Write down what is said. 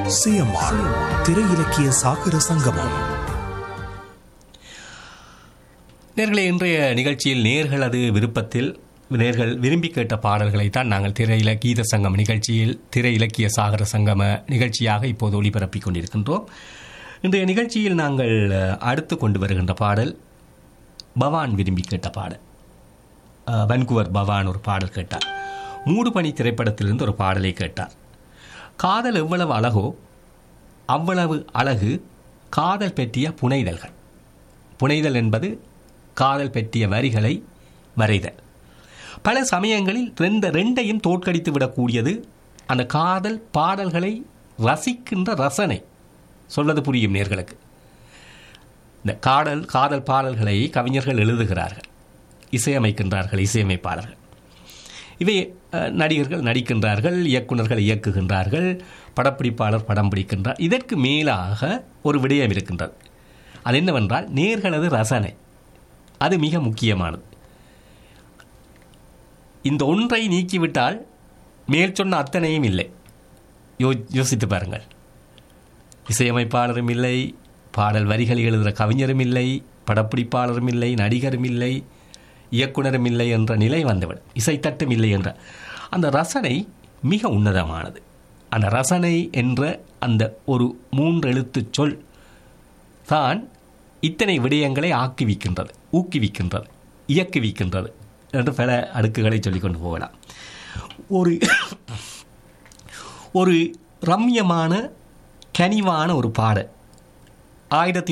CMR திரை இலக்கிய சாகர சங்கமம் நேர்களே இன்றைய நிகழ்ச்சியில் நேர்களது விருப்பத்தில் நேர்கள் விரும்பி கேட்ட பாடல்களை தான் நாங்கள் திரை இல கீத சங்கம் நிகழ்ச்சியில் திரை இலக்கிய சாகர சங்கம நிகழ்ச்சியாக இப்போது ஒளிபரப்பிக் கொண்டிருக்கின்றோம் இன்றைய நிகழ்ச்சியில் நாங்கள் அஹ், அடுத்து கொண்டு வருகின்ற பாடல் பவான் விரும்பி கேட்ட பாடல் அஹ், வன்குவர் பவான் ஒரு பாடல் கேட்டார் மூடுபனி திரைப்படத்திலிருந்து ஒரு பாடலை கேட்டார் காதல் எவ்வளவு அழகோ அவ்வளவு அழகு காதல் பற்றிய புனைதல்கள் புனைதல் என்பது காதல் பற்றிய வரிகளை வரைதல் பல சமயங்களில் ரெண்ட ரெண்டையும் தோற்கடித்து விடக்கூடியது அந்த காதல் பாடல்களை ரசிக்கின்ற ரசனை சொல்வது புரியும் நேர்களுக்கு இந்த காதல் காதல் பாடல்களை கவிஞர்கள் எழுதுகிறார்கள் இசையமைக்கின்றார்கள் இசையமைப்பாளர்கள் இவை அஹ், நடிகர்கள் நடிக்கின்றார்கள் இயக்குனர்கள் இயக்குகின்றார்கள் படப்பிடிப்பாளர் படம் பிடிக்கின்றார் இதற்கு மேலாக ஒரு விடயம் இருக்கின்றது அது என்னவென்றால் நேர்களது ரசனை அது மிக முக்கியமானது இந்த ஒன்றை நீக்கிவிட்டால் மேல் சொன்ன அத்தனையும் இல்லை யோ யோசித்து பாருங்கள் இசையமைப்பாளரும் இல்லை பாடல் வரிகள் எழுதுகிற கவிஞரும் இல்லை படப்பிடிப்பாளரும் இல்லை நடிகரும் இல்லை இயக்குனரும் இல்லை என்ற நிலை வந்துவிடும் இசைத்தட்டும் இல்லை என்ற அந்த ரசனை மிக உன்னதமானது அந்த ரசனை என்ற அந்த ஒரு மூன்று எழுத்துச் சொல் தான் இத்தனை விடயங்களை ஆக்குவிக்கின்றது ஊக்குவிக்கின்றது இயக்குவிக்கின்றது என்று பல அடுக்குகளை சொல்லிக்கொண்டு போகலாம் ஒரு ஒரு ரம்யமான கனிவான ஒரு பாடல் ஆயிரத்தி